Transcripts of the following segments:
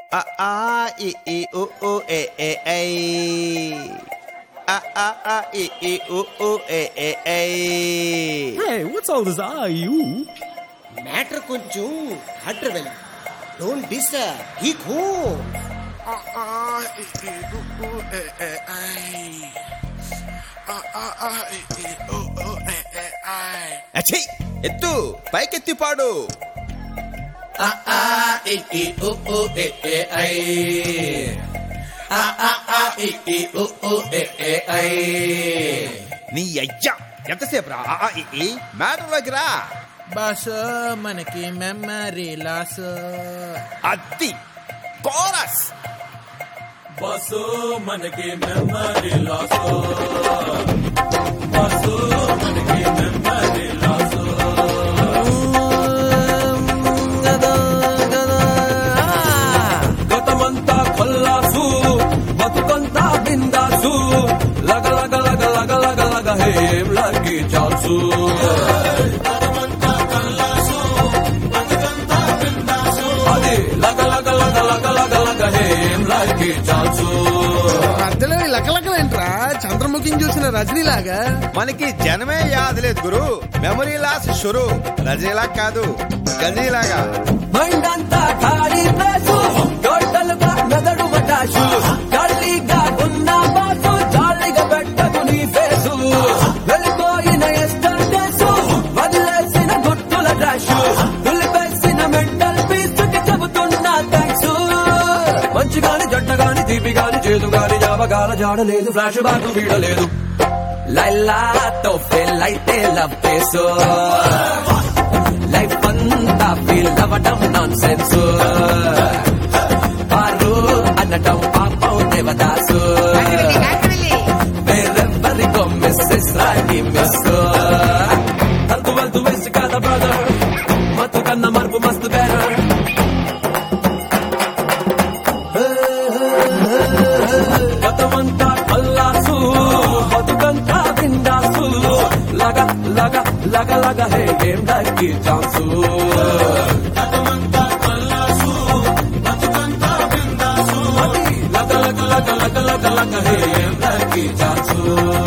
A a i i u u e e e. A a a i i u u e e e. Hey, what's all this ah you? Matter కొంచెం harder వెళ్ళి don't disturb ఈ కూ అచ్చయ్ ఎత్తు పైకెత్తి పాడు నీ అయ్యా ఎంతసేపు రా ఆ, ఆ, ఈ, ఈ. మ్యాటర్లోకి రా బస్ మనకి మెమరీ లాస్ అద్ది కోరస్ బస్సు మనకి మెమరీ లాస్ బస్సు మనకి మెమరీ లాస్ గతమంతా కొల్లాసు బతుకంతా బిందాసు లగ లగ లగ లగ లగ లగ హేం లగి చాల్సు అది లగ లగ లగ లగ లగ లగ హేం లగి చాల్సు మధ్యలో ఈ లకలకలేంట్రా చంద్రముఖిని చూసిన రజనీలాగా మనకి జనమే యాదలేదు గురు మెమరీ లాస్ షురు రజనీలా కాదు గజనీలాగా మైండ్ అంతా ఖాళీ ప్లేసు టోటల్గా మెదడు మటాషు ఖాళీగా ఉన్న బాసు జాలిగా పెట్టకు నీ ఫేసు వెళ్ళిపోయిన ఎస్టర్డేస్ వదిలేసిన గుర్తుల డాష్ దులిపేసిన మెంటల్ పీస్ కి చెబుతున్నా థ్యాంక్స్ మంచి గాని జంట గాని తీపి గాని చేదు గాని జాబగాల జాడలేదు ఫ్లాష్ బ్యాక్ వీడలేదు లైలాతో ఫెల్ అయితే లవ్ కేసు లైఫ్ అంతా ఫీల్ అవ్వడం నాన్ సెన్స్ పారు అనటం పాపం దేవదాసు వేరెవ్వరికో మిస్సెస్ రాణి మిస్ హల్తు వల్తు వేసి కాదా బ్రదర్ మత్తు కన్న మరుపు మస్తు బెటర్ గతమంతా కల్లాసు బతుకంతా బిందాసు లగ లగ లగ లగ హే గేమ్ లకి చాన్సు అది లగ లగ లగ లగ లగ లగ హే గేమ్ లకి చాన్సు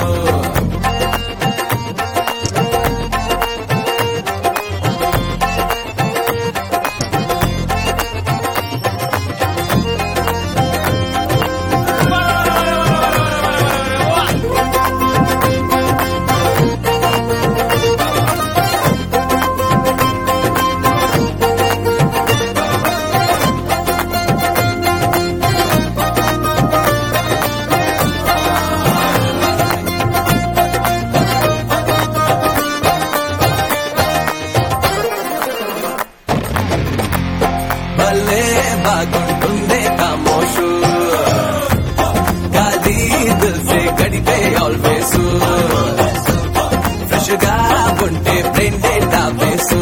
భలే బాగుంటుందే కామోషు ఖాళీ దిల్ సే గడిపే ఆల్వేస్ ఫ్రెష్ గా ఉంటే బ్రెయిన్ డేటా బేసు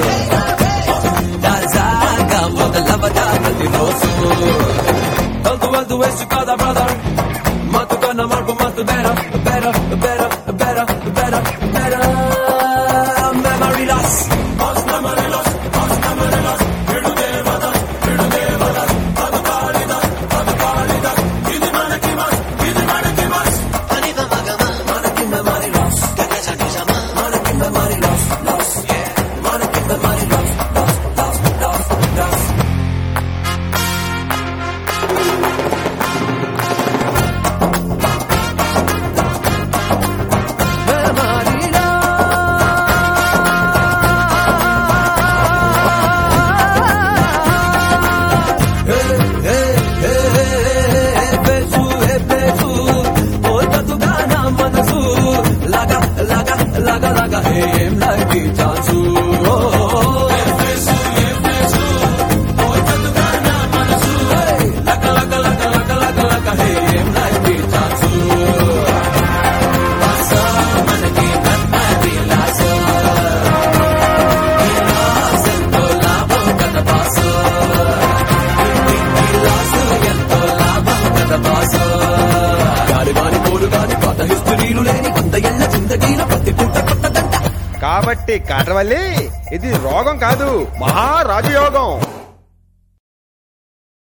తాజాగా మొదలవదా ప్రతిరోజు వెళ్తూ వెళ్తూ వేసు కాదా బ్రదర్ మత్తు కన్నా మార్పు మత్తు బెర బెర బెర బెర బెర బెర memory loss memory loss memory loss బేసు ఏ బేసు ఓ తతుగా నా మనసు లగా లగా లగా లగా ఏం లగి చాన్సు లగ లగ లగ లగ లగ లగ ఏం లగి చాన్సు మనకి నన్నది లాస ఎంతో లాభం కదా బాసు లాసు ఎంతో లాభం కదా బాసు గాలి గాని పోరు గాని పాత హిస్టరీలు లేని వంద ఎల్ల జిందగీల ప్రతి పుట్ట కొత్త దంట కాబట్టి కాటవల్లి ఇది రోగం కాదు మహారాజయోగం